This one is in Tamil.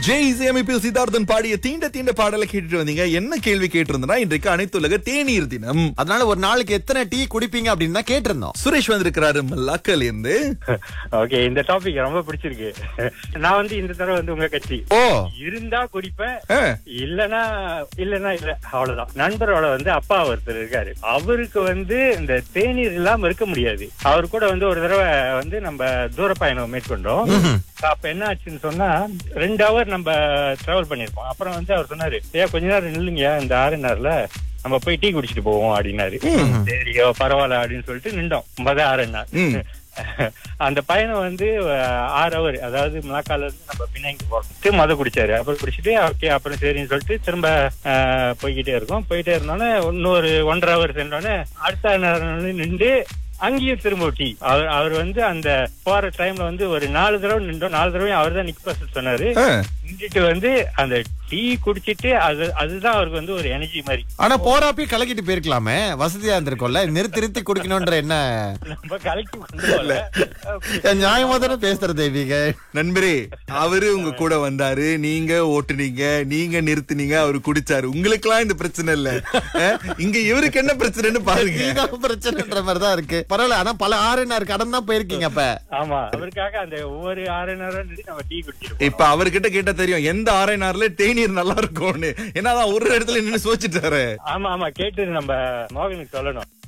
ஜெய் இசையமைப்பில் சித்தார்த்தன் பாடிய தீண்ட தீண்ட பாடலை கேட்டுட்டு வந்தீங்க என்ன கேள்வி கேட்டிருந்தா இன்றைக்கு அனைத்துலக தேநீர் தினம் அதனால ஒரு நாளைக்கு எத்தனை டீ குடிப்பீங்க அப்படின்னு தான் கேட்டிருந்தோம் சுரேஷ் வந்திருக்கிறாரு மல்லாக்கல் இருந்து ஓகே இந்த டாபிக் ரொம்ப பிடிச்சிருக்கு நான் வந்து இந்த தடவை வந்து உங்க கட்சி ஓ இருந்தா குடிப்பேன் ஆ, இல்லனா இல்லனா இல்ல அவ்வளவுதான் நண்பரோட வந்து அப்பா ஒருத்தர் இருக்காரு அவருக்கு வந்து இந்த தேநீர் இல்லாம இருக்க முடியாது அவர் கூட வந்து ஒரு தடவை வந்து நம்ம தூர பயணம் மேற்கொண்டோம் அப்ப என்ன ஆச்சுன்னு சொன்னா ரெண்டு ஹவர் நம்ம டிராவல் பண்ணிருப்போம் அப்புறம் வந்து அவர் சொன்னாரு ஏன் கொஞ்ச நேரம் நில்லுங்க இந்த ஆறுநார்ல நம்ம போய் டீ குடிச்சிட்டு போவோம் அப்படின்னாரு சரியோ பரவாயில்ல அப்படின்னு சொல்லிட்டு நின்றோம் மொதல் ஆறுநாள் ம். அந்த பயணம் வந்து அஹ், ஆறு அவர் அதாவது மலாக்கால இருந்து நம்ம பின்னாங்கி போறோம் மத குடிச்சாரு அப்புறம் குடிச்சிட்டு ஓகே அப்புறம் சரின்னு சொல்லிட்டு திரும்ப அஹ், போய்கிட்டே இருக்கோம் போயிட்டே இருந்தோன்னே இன்னொரு ஒன்றரை அவர் சென்றோடனே அடுத்த நேரம் நின்று அங்கேயும் திரும்ப டீ அவர் அவர் வந்து அந்த போற டைம்ல வந்து ஒரு நாலு தடவை நின்றோம் நாலு தடவை அவர் தான் நிக்க சொன்னாரு ஆ. நின்றுட்டு வந்து அந்த டீ குடிச்சிட்டு அது அதுதான் அவருக்கு வந்து ஒரு எனர்ஜி மாதிரி ஆனா போறாப்பே கலக்கிட்டு போயிருக்கலாமே வசதியா இருந்திருக்கும்ல நிறுத்தி நிறுத்தி குடிக்கணும்ன்ற என்ன நம்ம கலக்கி கொண்டு வரல நியாயமா தானே பேசுற தெய்வீக நண்பரே அவரு உங்க கூட வந்தாரு நீங்க ஓட்டுனீங்க நீங்க நிறுத்துனீங்க அவரு குடிச்சாரு உங்களுக்கெல்லாம் இந்த பிரச்சனை இல்ல ஆ, இங்க இவருக்கு என்ன பிரச்சனைன்னு பாருங்க நீதான் பிரச்சனைன்ற மாதிரி தான் இருக்கு பரவாயில்ல ஆனா பல ஆறு கடன் தான் போயிருக்கீங்க அப்ப ஆமா அவருக்காக அந்த ஒவ்வொரு ஆறு நேரம் நின்று நம்ம டீ குடிச்சிருப்போம் இப்ப அவர்கிட்ட கேட்டா தெரியும் எந்த ஆரை நார்ல தேநீர் நல்லா இருக்கும்னு ஏன்னா அதான் ஒரு இடத்துல நின்னு சோச்சிட்டாரு ஆமா ஆமா கேட்டு நம்ம மோகனுக்கு சொல்லணும்